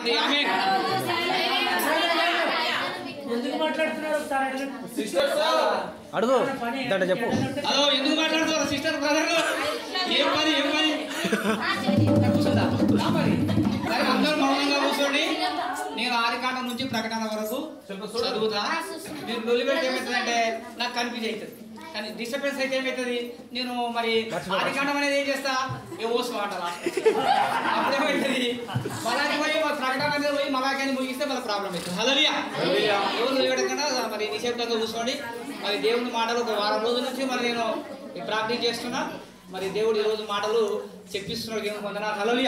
ఆమేన్. ఎందుకు మాట్లాడుతున్నారు ఒకసారి అడగండి. సిస్టర్స్ అడుగు దండ చెప్పు హలో ఎందుకు మాట్లాడుతున్నారు సిస్టర్ బ్రదర్లు ఏం పని ఏం పని కూర్చుందా నా పని సరే అందరూ మౌనంగా కూర్చోండి నేను ఆదికాండం నుంచి ప్రకటన వరకు చదువుతా మీరు లొల్లి పెడితే ఏమవుతుందంటే నాకు కన్ఫ్యూజ్ అవుతుంది కానీ డిస్టర్బెన్స్ అయితే ఏమవుతుంది నేను మరి ఆదికాండం అనేది ఏం చేస్తా ఏ ఓసు మాటలా అప్పుడేమవుతుంది మలాకి పోయి మా ప్రకటన అనేది పోయి మలాకి ముగిస్తే మళ్ళీ ప్రాబ్లం అవుతుంది హలలియా ఎవరు లొల్లి పెట్టకుండా మరి నిశ్శబ్దంగా కూర్చోండి మరి దేవుని మాటలు ఒక వారం రోజుల నుంచి మరి నేను ఈ ప్రాక్టీస్ చేస్తున్నా మరి దేవుడు ఈ రోజు మాటలు చెప్పిస్తున్నాడు దేవుని పొందన హలలియా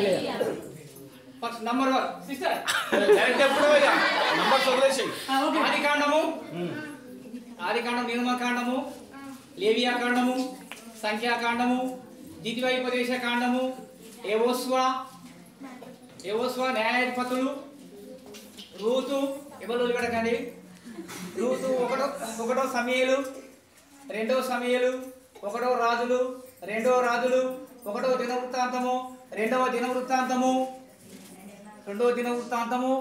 first number one sister direct ఎప్పుడు ఇక నంబర్స్ వదిలేసి ఆదికాండము ఆదికాండం నిర్మకాండము లేవియా కాండము సంఖ్యాకాండము ద్వితీయోపదేశ కాండము ఏవోస్వ ఏవోస్వ న్యాయాధిపతులు రూతు ఎవరు వదిలిపెట్టకండి రూతు ఒకటో ఒకటో సమయలు రెండో సమయలు ఒకటో రాజులు రెండో రాజులు ఒకటో దినవృత్తాంతము రెండవ దినవృత్తాంతము రెండవ దినవృత్తాంతము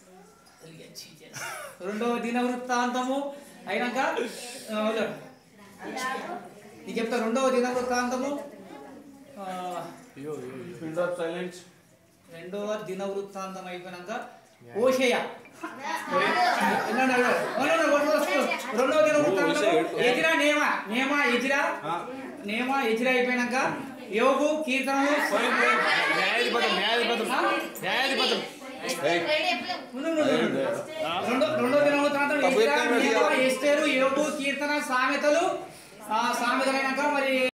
రెండవ దినవృత్తాంతము అయినాక ఆ, వదిలేడు. నీకు చెప్తా రెండవ దినవృత్తాంతము ఆ, పిన్ ఆఫ్ సైలెన్స్ రెండవ దినవృత్తాంతం అయిపోయినాక ఓషయ రెండవ దినవృత్తాంతం ఎజిరా నేమ నేమ ఎజిరా నేమ ఎజిరా అయిపోయినాక యోగు కీర్తనలు న్యాయాధిపతం న్యాయాధిపతం న్యాయాధిపతం ఉండు, ఉండు, ఉండు. రెండో రెండో దినవృత్తాంతం ఎజిరా నేమ ఎస్తేరు యోగు కీర్తన సామెతలు ఆ సామెతలైనాక మరి